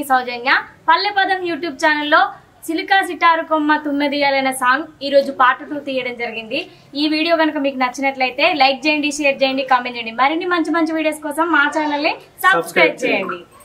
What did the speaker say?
సౌజన్య పల్లె పదం యూట్యూబ్ ఛానల్లో సిలికా సిటారు కొమ్మ తుమ్మెదియాలనే సాంగ్ ఈ రోజు పార్ట్ టూ తీయడం జరిగింది ఈ వీడియో కనుక మీకు నచ్చినట్లయితే లైక్ చేయండి షేర్ చేయండి కామెంట్ చేయండి మరిన్ని మంచి మంచి వీడియోస్ కోసం మా ఛానల్ ని సబ్స్క్రైబ్ చేయండి